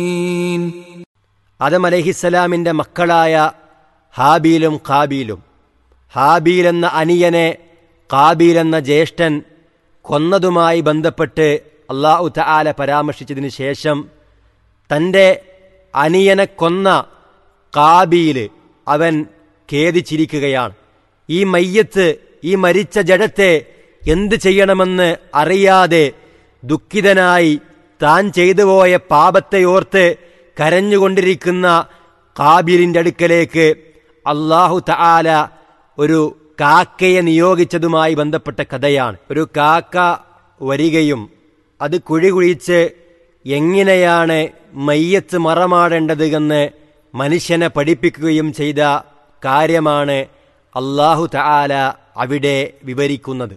ആദം അലഹിസലാമിൻ്റെ മക്കളായ ഹാബീലും കാബീലും ഹാബീൽ എന്ന അനിയനെ കാബീൽ എന്ന ജ്യേഷ്ഠൻ കൊന്നതുമായി ബന്ധപ്പെട്ട് അള്ളാഹു തആല പരാമർശിച്ചതിന് ശേഷം തൻ്റെ അനിയനെ കൊന്ന കാബീൽ അവൻ ഖേദിച്ചിരിക്കുകയാണ് ഈ മയ്യത്ത് ഈ മരിച്ച ജഡത്തെ എന്ത് ചെയ്യണമെന്ന് അറിയാതെ ദുഃഖിതനായി താൻ ചെയ്തു പോയ പാപത്തെ ഓർത്ത് കരഞ്ഞുകൊണ്ടിരിക്കുന്ന കാബീലിൻ്റെ അടുക്കലേക്ക് അള്ളാഹു തആല ഒരു കാക്കയെ നിയോഗിച്ചതുമായി ബന്ധപ്പെട്ട കഥയാണ് ഒരു കാക്ക വരികയും അത് കുഴി കുഴിച്ച് എങ്ങനെയാണ് മയ്യത്ത് മറമാടേണ്ടത് എന്ന് മനുഷ്യനെ പഠിപ്പിക്കുകയും ചെയ്ത കാര്യമാണ് അള്ളാഹു തആല അവിടെ വിവരിക്കുന്നത്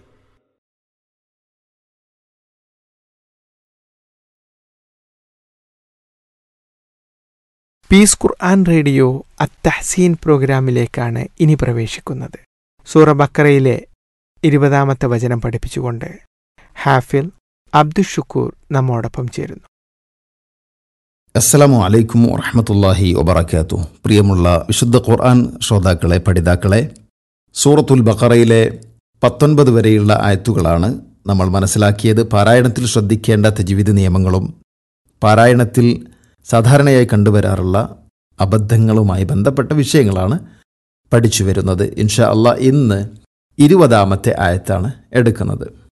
പീസ് ഖുർആൻ റേഡിയോ അത്തഹസീൻ പ്രോഗ്രാമിലേക്കാണ് ഇനി പ്രവേശിക്കുന്നത് സൂറ ബക്കറയിലെ ഇരുപതാമത്തെ വചനം പഠിപ്പിച്ചുകൊണ്ട് ഹാഫിൽ അബ്ദുഷുക്കൂർ നമ്മോടൊപ്പം ചേരുന്നു അസ്സലാമു അലൈക്കും വറഹമത്തല്ലാഹി വബറക്കാത്തു പ്രിയമുള്ള വിശുദ്ധ ഖുർആൻ ശ്രോതാക്കളെ പഠിതാക്കളെ സൂറത്തുൽ ബഖറയിലെ പത്തൊൻപത് വരെയുള്ള ആയത്തുകളാണ് നമ്മൾ മനസ്സിലാക്കിയത് പാരായണത്തിൽ ശ്രദ്ധിക്കേണ്ട തജ്വീദ് നിയമങ്ങളും പാരായണത്തിൽ സാധാരണയായി കണ്ടുവരാറുള്ള അബദ്ധങ്ങളുമായി ബന്ധപ്പെട്ട വിഷയങ്ങളാണ് പഠിച്ചു വരുന്നത് ഇൻഷാ അള്ളാഹ് ഇന്ന് ഇരുപതാമത്തെ ആയത്താണ് എടുക്കുന്നത്